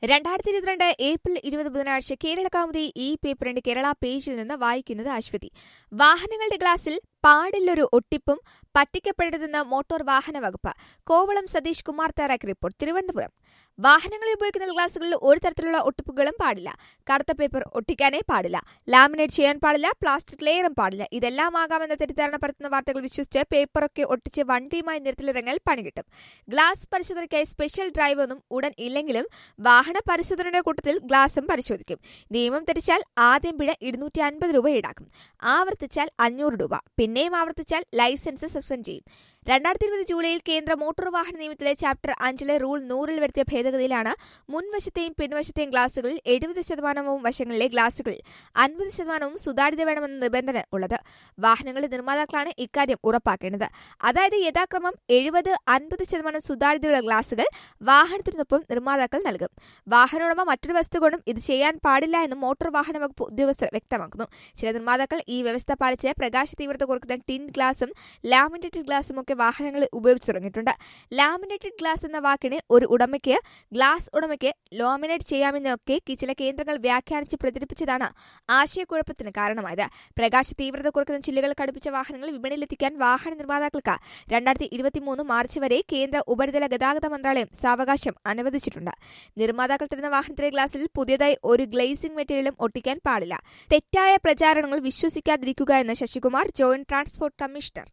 രണ്ടായിരത്തി ഇരുപത്തിരണ്ട് ഏപ്രിൽ ഇരുപത് ബുധനാഴ്ച കേരള കൗമുദി ഈ പേപ്പറിന്റെ കേരള പേജിൽ നിന്ന് വായിക്കുന്നത് അശ്വതി വാഹനങ്ങളുടെ ഗ്ലാസിൽ പാടില്ലൊരു ഒട്ടിപ്പും പറ്റിക്കപ്പെടരുതെന്ന് മോട്ടോർ വാഹന വകുപ്പ് കോവളം സതീഷ് കുമാർ തയ്യാറാക്കിയ റിപ്പോർട്ട് തിരുവനന്തപുരം വാഹനങ്ങളിൽ ഉപയോഗിക്കുന്ന ഗ്ലാസുകളിൽ ഒരു തരത്തിലുള്ള ഒട്ടിപ്പുകളും പാടില്ല കറുത്ത പേപ്പർ ഒട്ടിക്കാനേ പാടില്ല ലാമിനേറ്റ് ചെയ്യാൻ പാടില്ല പ്ലാസ്റ്റിക് ലെയറും പാടില്ല ഇതെല്ലാം ആകാമെന്ന തെറ്റിദ്ധാരണ പരത്തുന്ന വാർത്തകൾ വിശ്വസിച്ച് പേപ്പറൊക്കെ ഒട്ടിച്ച് വണ്ടിയുമായി നിരത്തിലിറങ്ങാൻ പണി കിട്ടും ഗ്ലാസ് പരിശോധനയ്ക്കായി സ്പെഷ്യൽ ഡ്രൈവ് ഒന്നും ഉടൻ ഇല്ലെങ്കിലും വാഹന പരിശോധനയുടെ കൂട്ടത്തിൽ ഗ്ലാസും പരിശോധിക്കും നിയമം തെറ്റിച്ചാൽ ആദ്യം പിഴ ഇരുന്നൂറ്റി അൻപത് രൂപ ഈടാക്കും ആവർത്തിച്ചാൽ അഞ്ഞൂറ് രൂപ പിന്നെയും ആവർത്തിച്ചാൽ ലൈസൻസ് സസ്പെൻഡ് ചെയ്യും രണ്ടായിരത്തി ഇരുപത് ജൂലൈയിൽ കേന്ദ്ര മോട്ടോർ വാഹന നിയമത്തിലെ ചാപ്റ്റർ അഞ്ചിലെ റൂൾ നൂറിൽ വരുത്തിയ ഭേദഗതിയിലാണ് മുൻവശത്തെയും പിൻവശത്തെയും ഗ്ലാസുകളിൽ എഴുപത് ശതമാനവും വശങ്ങളിലെ ഗ്ലാസുകളിൽ അൻപത് ശതമാനവും സുതാര്യത വേണമെന്ന നിബന്ധന ഉള്ളത് വാഹനങ്ങളുടെ നിർമ്മാതാക്കളാണ് ഇക്കാര്യം ഉറപ്പാക്കേണ്ടത് അതായത് യഥാക്രമം എഴുപത് അൻപത് ശതമാനം സുതാര്യതയുള്ള ഗ്ലാസുകൾ വാഹനത്തിനൊപ്പം നിർമ്മാതാക്കൾ നൽകും വാഹനോടമ മറ്റൊരു വസ്തു കൊണ്ടും ഇത് ചെയ്യാൻ പാടില്ല എന്നും മോട്ടോർ വാഹന വകുപ്പ് ഉദ്യോഗസ്ഥർ വ്യക്തമാക്കുന്നു ചില നിർമ്മാതാക്കൾ ഈ വ്യവസ്ഥ പാലിച്ച് പ്രകാശ തീവ്രത കുറക്കുന്ന ടിൻ ഗ്ലാസും ലാമിനേറ്റഡ് ഗ്ലാസും ഒക്കെ വാഹനങ്ങളിൽ ഉപയോഗിച്ചു തുടങ്ങിയിട്ടുണ്ട് ലാമിനേറ്റഡ് ഗ്ലാസ് എന്ന വാക്കിന് ഒരു ഉടമയ്ക്ക് ഗ്ലാസ് ഉടമയ്ക്ക് ലാമിനേറ്റ് ചെയ്യാമെന്നൊക്കെ ചില കേന്ദ്രങ്ങൾ വ്യാഖ്യാനിച്ച് പ്രചരിപ്പിച്ചതാണ് ആശയക്കുഴപ്പത്തിന് കാരണമായത് പ്രകാശ തീവ്രത കുറക്കുന്ന ചില്ലുകൾ കടുപ്പിച്ച വാഹനങ്ങൾ വിപണിയിലെത്തിക്കാൻ വാഹന നിർമ്മാതാക്കൾക്ക് രണ്ടായിരത്തി ഇരുപത്തിമൂന്ന് മാർച്ച് വരെ കേന്ദ്ര ഉപരിതല ഗതാഗത മന്ത്രാലയം സാവകാശം അനുവദിച്ചിട്ടുണ്ട് നിർമ്മാതാക്കൾ തരുന്ന വാഹനത്തിലെ ഗ്ലാസിൽ പുതിയതായി ഒരു ഗ്ലേസിംഗ് മെറ്റീരിയലും ഒട്ടിക്കാൻ പാടില്ല തെറ്റായ പ്രചാരണങ്ങൾ വിശ്വസിക്കാതിരിക്കുക എന്ന് ശശികുമാർ ജോയിന്റ് ട്രാൻസ്പോർട്ട് കമ്മീഷണർ